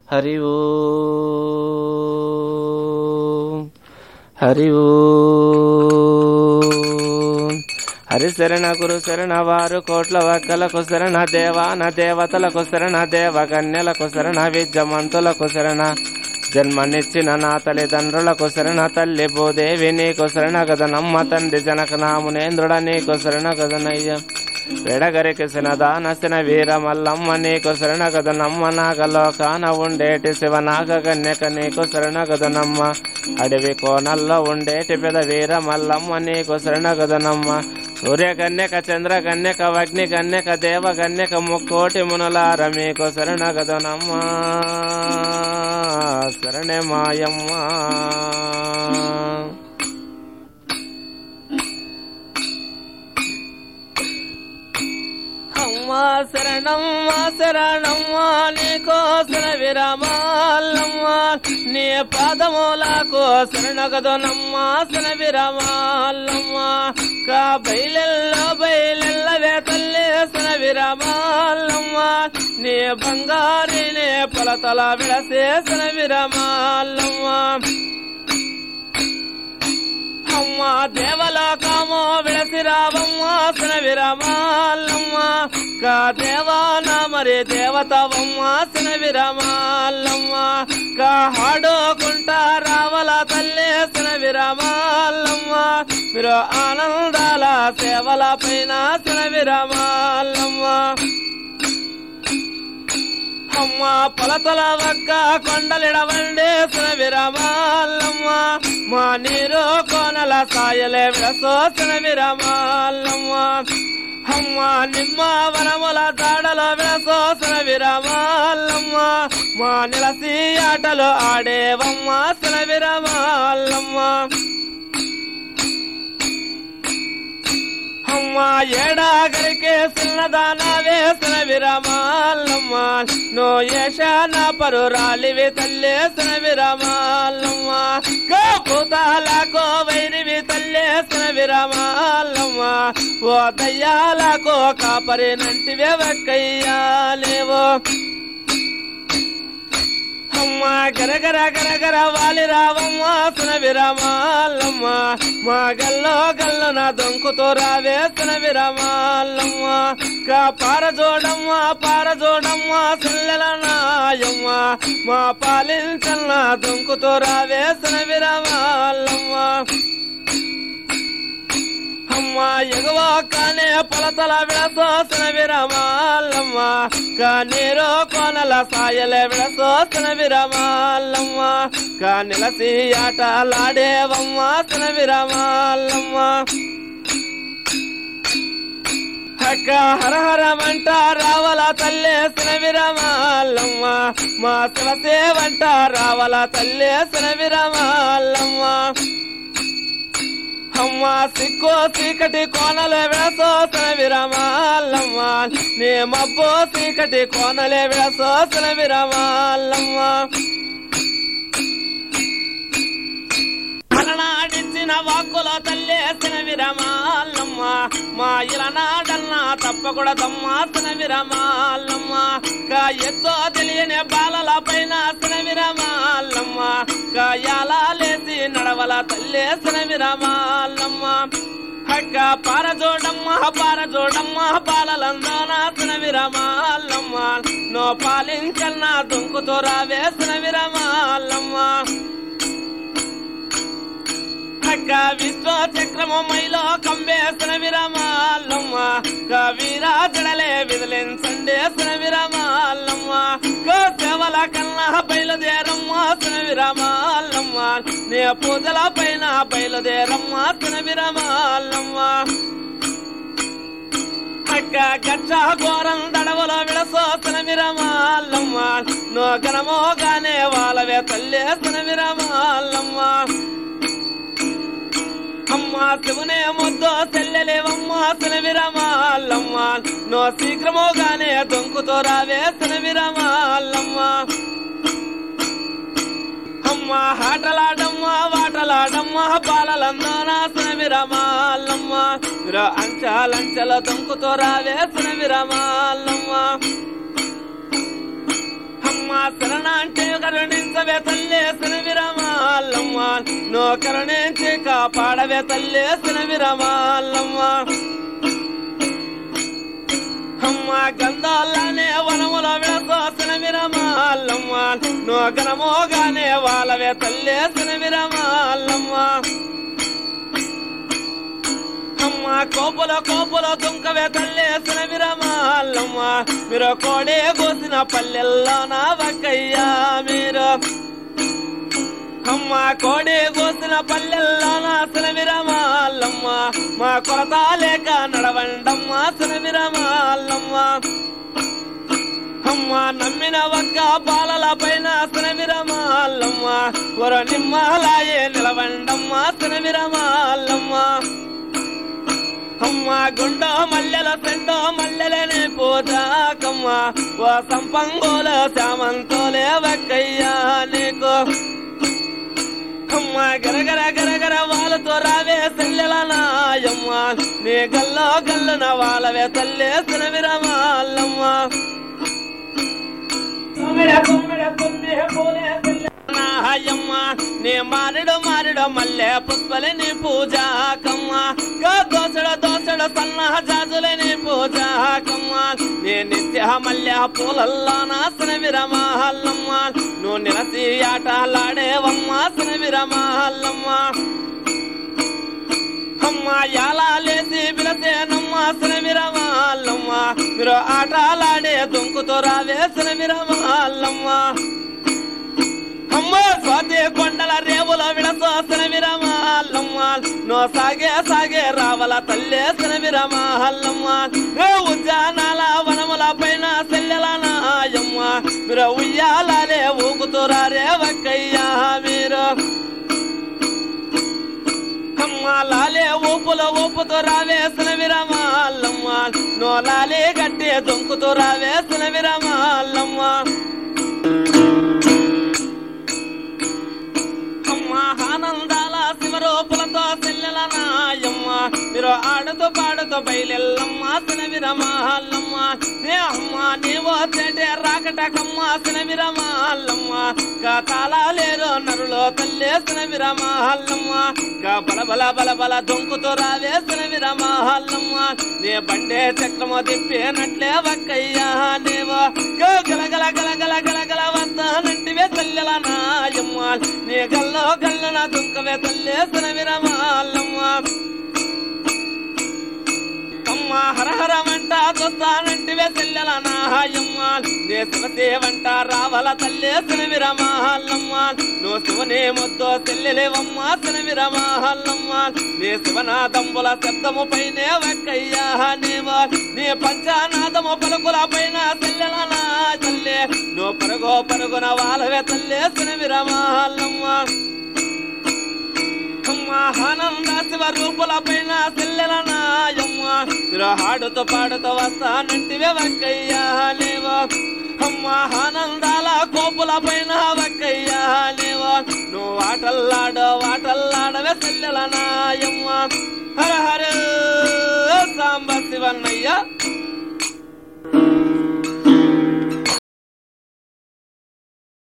హరి ఓం హరి ఓం హరి శరణ గురు శరణ వారు కోట్ల వక్కలకు శరణ దేవాన దేవతలకు శరణ దేవ కన్యలకు శరణ విద్యమంతులకు శరణ జన్మనిచ్చిన నా తల్లిదండ్రులకు శరణ తల్లి భూదేవి నీకు శరణ గదనమ్మ తండ్రి జనక నామునేంద్రుడ నీకు శరణ గదనయ్య వెడగరికిసిన దానసిన వీర మల్లమ్మ నీకు శరణ గదనమ్మ నాగలోకాన ఉండేటి శివనాగ కన్యక నీకు శరణ గదనమ్మ అడవి కోనల్లో ఉండేటి పెద వీర మల్లమ్మ నీకు శరణ గదనమ్మ సూర్య కన్యక చంద్ర కన్యక అగ్ని కన్యక దేవ కన్యక ముక్కోటి మునులార మీకు శరణ గదనమ్మ శరణే మాయమ్మ అమ్మా శరణమ్మ శరణమ్మ నీకోసర విరమాలమ్మ నీ పాదములకు శరణగదనమ్మ శర విరమాలమ్మ కా బయలెల్లో బయలెల్లవే తల్లి శర విరమాలమ్మ నీ బంగారి నీ పొలతల విడసే శర విరమాలమ్మ అమ్మ దేవలోకము విడసిరావమ్మ సన విరమాలమ్మ కా దేవాన మరి దేవతవమ్మ సన విరమాలమ్మ కా హాడుకుంటా రావల తల్లి సన విరమాలమ్మ మీరు ఆనందాల సేవల పైన సన విరమాలమ్మ అమ్మ పొలతల వక్క కొండలిడవండి సున విరమాలమ్మ మా నీరు కోనల సాయలే విడసోసిన విరమాలమ్మ అమ్మ నిమ్మ వనముల దాడల విడసోసిన విరమాలమ్మ మా నిలసి ఆటలు ఆడేవమ్మ సున విరమాలమ్మ అమ్మ ఏడాగరికే సిన్నదాన వేసిన విరమాలమ్మ నో యశాన పరురాలివి తల్లేసిన విరమాలమ్మ గోపుతాలకో వైరివి తల్లేసిన విరమాలమ్మ ఓ దయ్యాలకో కాపరినంటివే వక్కయ్యాలేవో అమ్మ గరగర గరగర వాలి రావమ్మ సున విరమాలమ్మ మా గల్లో గల్లు నా దొంకుతో రావే సున విరమాలమ్మ కా పారజోడమ్మ పారజోడమ్మ సుల్లెల నాయమ్మ మా పాలించన్న దొంకుతో రావే సున విరమాలమ్మ అమ్మ ఎగువ కానే పొలతల విడసోసిన విరమాలమ్మ కానీరో కోనల సాయలే విడసోసిన విరమాలమ్మ కానిలసి ఆటలాడేవమ్మ సన విరమాలమ్మ అక్క హరహరమంట రావల తల్లేసిన విరమాలమ్మ మా శివసేవంట రావల తల్లేసిన విరమాలమ్మ అమ్మ సిక్కో చీకటి కోనలే విడసోసన విరమాలమ్మ నీ మబ్బో చీకటి కోనలే విడసోసన విరమాలమ్మ అలనాడించిన వాక్కుల తల్లేసిన విరమాలమ్మ మా ఇలనాడన్న తప్పకూడదమ్మ సన విరమాలమ్మ కా ఎత్తో తెలియని బాలల పైన సన విరమాలమ్మ కాయాలేసి నడవల తల్లేసిన విరమాలమ్మ హక్క పారజోడమ్మ పారజోడమ్మ పాలలందోనాసిన విరమాలమ్మ నో పాలించన్న దుంకుతో రావేసిన విరమాలమ్మ అక్క విశ్వ చక్రము మైలో కంబేసిన విరమాలమ్మ కవిరాజడలే విదిలించండేసిన విరమాలమ్మ కో సేవల కన్నా బయలుదేరమ్మ సన విరమాలమ్మ నీ పూజల పైన బయలుదేరమ్మ సన విరమాలమ్మ అక్క గచ్చ ఘోరం దడవల విడసోసన విరమాలమ్మ నో గనమోగానే వాళ్ళవే తల్లేసిన విరమాలమ్మ అమ్మ శివునే ముద్దో చెల్లెలేవమ్మ సన విరమాలమ్మ నో శీఘ్రముగానే దొంకుతో రావేసిన విరమాలమ్మ అమ్మ ఆటలాడమ్మ వాటలాడమ్మ బాలలందోనా సన విరమాలమ్మ విర అంచాలంచల దొంకుతో రావేసిన విరమాలమ్మ అమ్మ అమ్మ శరణ అంటే కరుణించవే తల్లి విరమాలమ్మ నో కరుణించి కాపాడవే తల్లి విరమాలమ్మ అమ్మ గంధాలనే వనముల విడసోసిన విరమాలమ్మ నో గనమోగానే వాళ్ళవే తల్లేసిన విరమాలమ్మ అమ్మ కోపుల కోపుల దుంకవే తల్లేసిన విరమాలమ్మ మీరు కోడే కోసిన పల్లెల్లో నా బక్కయ్యా మీరు అమ్మ కోడే కోసిన పల్లెల్లో నా విరమాలమ్మ మా కొరత లేక నడవండమ్మ విరమాలమ్మ అమ్మ నమ్మిన ఒక్క బాలల పైన విరమాలమ్మ కొర నిమ్మలాయే నిలవండమ్మ విరమాలమ్మ అమ్మ గుండో మల్లెల సెండో మల్లెలని పూజాకమ్మ ఓ సంపంగోల శామంతోలే వక్కయ్యా నీకు అమ్మ గరగర గరగర వాళ్ళతో రావే సెల్లెల నాయమ్మ నీ గల్లో గల్లున వాళ్ళవే తల్లేసిన విరమాలమ్మ నాయమ్మ నీ మారిడు మారిడు మల్లె పుష్పలని పూజాకమ్మ గా దోసడ దోసడ సన్న జాజులని పూజాకమ్మ నీ నిత్య మల్లె పూలల్లో నాసిన విరమాలమ్మ నువ్వు నిలసి ఆటలాడేవమ్మ సన విరమాలమ్మ అమ్మ ఎలా లేసి పిలసేనమ్మ సన విరమాలమ్మ మీరు ఆటలాడే దుంకుతో రావేసిన విరమాలమ్మ అమ్మ స్వాతి కొండల రేవుల విడసోసిన విరమాలమ్మ నో సాగే సాగే రావల తల్లేసిన విరమాలమ్మ నో ఉద్యానాల వనముల పైన సెల్లెల నాయమ్మ మీరు ఉయ్యాలాలే ఊగుతురారే వక్కయ్యా మీరు అమ్మ లాలే ఊపుల ఊపుతో రావేసిన విరమాలమ్మ నో లాలే గట్టే దొంకుతో రావేసిన విరమాలమ్మ అమ్మ ఆనందాల శివరూపులతో సెల్లెల నాయమ్మ మీరు ఆడుతూ పాడుతూ బయలెల్లమ్మ సిన విరమాలమ్మ నే అమ్మ నీవో చెటే రాకటకమ్మ సిన విరమాలమ్మ గా తాళాలేరో నరులో తల్లేసిన విరమాలమ్మ గా బల బల బల బల దొంకుతో రావేసిన విరమాలమ్మ నే బండే చక్రము తిప్పేనట్లే వక్కయ్యా నీవో గో గల గల గల గల గల గల వస్తానంటివే తల్లెల నాయమ్మ నీ గల్లో గల్లన దుఃఖవే తల్లేసిన విరమాలమ్మ అమ్మ హరహరమంట చూస్తానంటివే సెల్లెల నాయమ్మ నే శివసేవంట రావల తల్లేసిన విరమాలమ్మ నువ్వు శివనే ముద్దో సెల్లెలేవమ్మ సిన విరమాలమ్మ నీ శివనాదంబుల శబ్దము పైనే వక్కయ్యా నీవో నీ పంచానాదము పలుకుల పైన సెల్లెల నా తల్లే నువ్వు పరుగో పరుగున వాళ్ళవే తల్లేసిన విరమాలమ్మ అమ్మ ఆనంద శివ రూపుల పైన సెల్లెల నాయమ్మ మీరు ఆడుతూ పాడుతూ వస్తానంటివే వక్కయ్యా లేవో అమ్మ ఆనందాల కోపుల పైన వక్కయ్యా లేవో నువ్వు ఆటల్లాడో ఆటల్లాడవే సెల్లెల నాయమ్మ హర హర సాంబ శివన్నయ్య